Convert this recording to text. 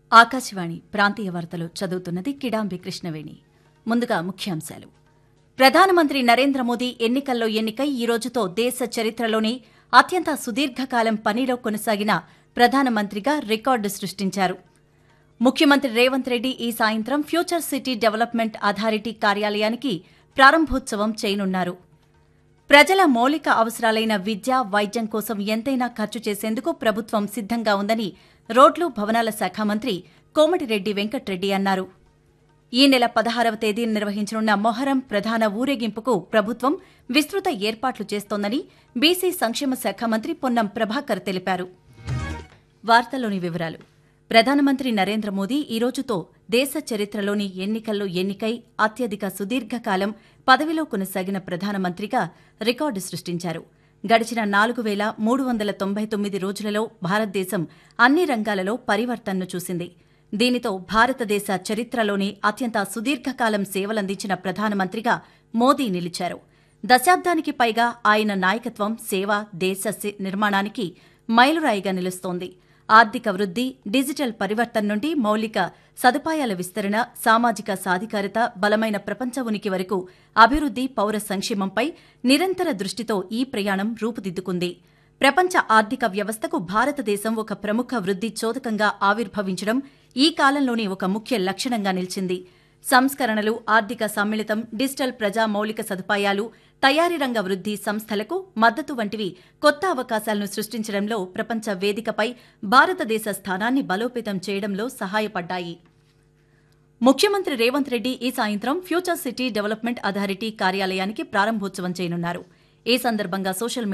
ఆకాశవాణి ప్రాంతీయ వార్తలు చదువుతున్నది కిడాంబి కృష్ణవేణి ముందుగా ముఖ్యాంశాలు ప్రధానమంత్రి నరేంద్ర మోదీ ఎన్నికల్లో ఎన్నికై ఈ రోజుతో దేశ చరిత్రలోనే అత్యంత సుదీర్ఘకాలం పనిలో కొనసాగిన ప్రధానమంత్రిగా రికార్డు సృష్టించారు ముఖ్యమంత్రి రేవంత్ రెడ్డి ఈ సాయంత్రం ఫ్యూచర్ సిటీ డెవలప్మెంట్ అథారిటీ కార్యాలయానికి ప్రారంభోత్సవం చేయనున్నారు ప్రజల మౌలిక అవసరాలైన విద్య వైద్యం కోసం ఎంతైనా ఖర్చు చేసేందుకు ప్రభుత్వం సిద్ధంగా ఉందని రోడ్లు భవనాల శాఖ మంత్రి కోమటిరెడ్డి వెంకట్రెడ్డి అన్నారు ఈ నెల పదహారవ తేదీన నిర్వహించనున్న మొహరం ప్రధాన ఊరేగింపుకు ప్రభుత్వం విస్తృత ఏర్పాట్లు చేస్తోందని బీసీ సంక్షేమ శాఖ మంత్రి పొన్నం ప్రభాకర్ తెలిపారు వార్తల్లోని వివరాలు ప్రధానమంత్రి నరేంద్ర మోదీ ఈ రోజుతో దేశ చరిత్రలోని ఎన్నికల్లో ఎన్నికై అత్యధిక సుదీర్ఘకాలం పదవిలో కొనసాగిన ప్రధానమంత్రిగా రికార్డు సృష్టించారు గడిచిన నాలుగు వేల మూడు వందల తొంభై తొమ్మిది రోజులలో భారతదేశం అన్ని రంగాలలో పరివర్తనను చూసింది దీనితో భారతదేశ చరిత్రలోని అత్యంత సుదీర్ఘకాలం సేవలందించిన ప్రధానమంత్రిగా మోదీ నిలిచారు దశాబ్దానికి పైగా ఆయన నాయకత్వం సేవ దేశ సి- నిర్మాణానికి మైలురాయిగా నిలుస్తోంది ఆర్థిక వృద్ధి డిజిటల్ పరివర్తన నుండి మౌలిక సదుపాయాల విస్తరణ సామాజిక సాధికారత బలమైన ప్రపంచ ఉనికి వరకు అభివృద్ధి పౌర సంక్షేమంపై నిరంతర దృష్టితో ఈ ప్రయాణం రూపుదిద్దుకుంది ప్రపంచ ఆర్థిక వ్యవస్థకు భారతదేశం ఒక ప్రముఖ వృద్ధి చోదకంగా ఆవిర్భవించడం ఈ కాలంలోనే ఒక ముఖ్య లక్షణంగా నిలిచింది సంస్కరణలు ఆర్థిక సమ్మిళితం డిజిటల్ ప్రజా మౌలిక సదుపాయాలు తయారీ రంగ వృద్ధి సంస్థలకు మద్దతు వంటివి కొత్త అవకాశాలను సృష్టించడంలో ప్రపంచ వేదికపై భారతదేశ స్థానాన్ని బలోపేతం చేయడంలో సహాయపడ్డాయి ముఖ్యమంత్రి రేవంత్ రెడ్డి ఈ సాయంత్రం ఫ్యూచర్ సిటీ డెవలప్మెంట్ అథారిటీ కార్యాలయానికి ప్రారంభోత్సవం చేయనున్నారు ఈ సందర్భంగా సోషల్